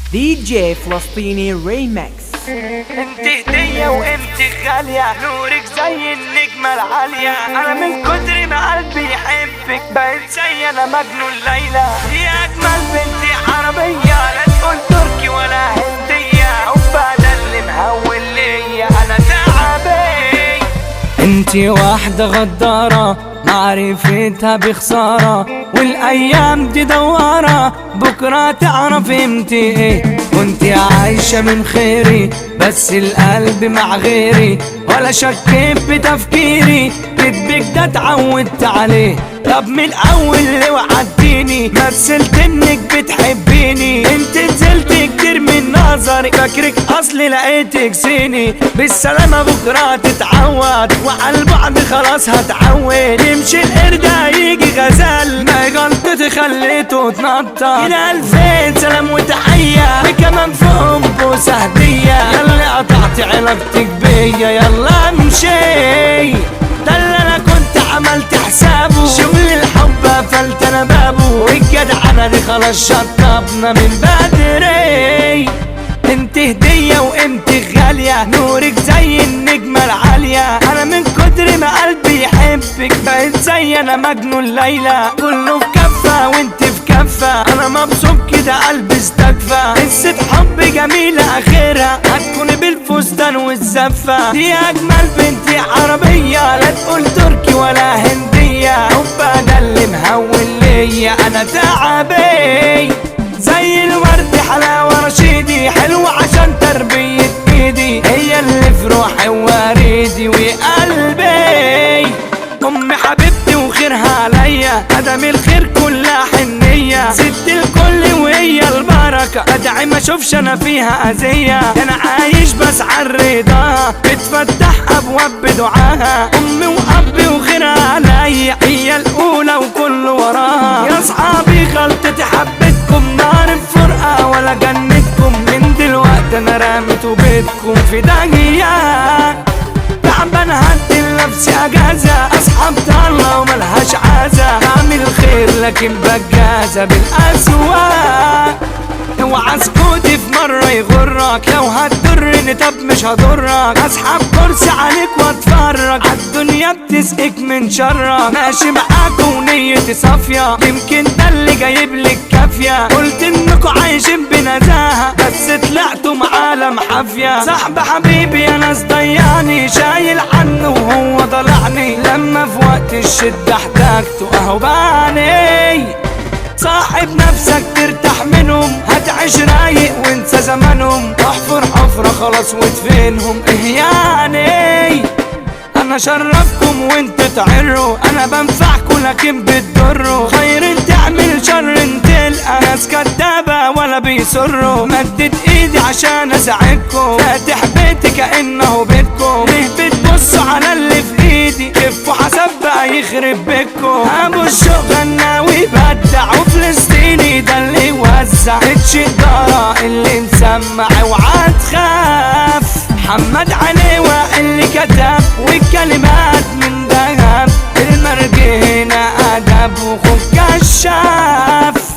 دي جي فلسطيني ريمكس انت هدية وانت غالية نورك زي النجمة العالية انا من كتر ما قلبي يحبك بقيت زي انا مجنون ليلى يا اجمل بنت عربية لا تقول تركي ولا هندية حبها ده اللي مهول ليا انا تعبي انتي واحدة غدارة معرفتها بخسارة والايام دي دوارة بكرة تعرف امتى ايه كنت عايشة من خيري بس القلب مع غيري ولا شكيت بتفكيري كدبك ده اتعودت عليه طب من اول اللي وعدتيني مثلت انك بتحبيني انت نزلت كتير من نظري فاكرك اصلي لقيتك زيني بالسلامة بكرة تتعود وعلى البعد خلاص هتعود يمشي القرد هيجي غزال ما غلطتي خليته تنطط الى الفين سلام وتحية وكمان فوقهم بوسة هدية يلا قطعت علاقتك بيا يلا امشي ده اللي انا كنت عملت حسابه شغل الحب قفلت انا بابه والجدع انا دي خلاص شطبنا من بدري انت هدية وقيمتك غالية نورك زي النجمة العالية انا من كتر ما قلبي يحبك بقيت زي انا مجنون ليلى كله في كفة وانت في كفة انا مبسوط كده قلبي استكفى قصة حب جميلة اخرها هتكون بالفستان والزفة دي اجمل بنت عربية لا تقول تركي ولا هندية حبها ده اللي مهول ليا انا تعبي زي الورد حلاوة رشيدي حلوة عشان تربية ايدي هي اللي في روحي ووريدي وقلبي امي حبيبتي وخيرها عليا ادم الخير كلها حنية ست الكل وهي البركة ادعي ما اشوفش انا فيها اذية انا عايش بس عالرضاها بتفتح ابواب بدعاها امي وابي وخيرها عليا هي الاولى وكل وراها يا اصحابي غلطتي حبيتكم نار الفرقة ولا جنتكم من دلوقتي انا راميتوا بيتكم في داهية تعبان هدي لنفسي اجازة اصحاب الله وملهاش عازة اعمل خير لكن بجازة بالاسواق اوعى اسكتي في مرة يغرك لو هتضرني طب مش هضرك اسحب كرسي عليك واتفرج عالدنيا بتسقك من شرك ماشي معاك ونيتي صافية يمكن ده اللي جايب لك كافية قلت انكوا عايشين بنزاهة بس طلعتوا عالم حافية صاحب حبيبي انا ضيعني شايل عنه وهو ضلعني لما في وقت الشدة احتاجته اهو باني صاحب نفسك ترتاح منهم هتعيش رايق وانسى زمانهم احفر حفرة خلاص وادفنهم ايه يعني انا شرفكم وانتوا تعروا انا بنفعكم لكن بتضروا خير تعمل شر تلقى ناس كدابة ولا بيسروا مدد ايدي عشان اساعدكم فاتح بيتي كانه بيتكم ليه بتبصوا على اللي في ايدي كفوا حسب بقى يخرب بيتكم ابو الشوق غنى ويبدع وفلسطيني ده اللي وزع الشجارة اللي مسمع اوعى تخاف محمد عليوة اللي كتب والكلمات من ذهب المرج هنا ادب وخوك كشاف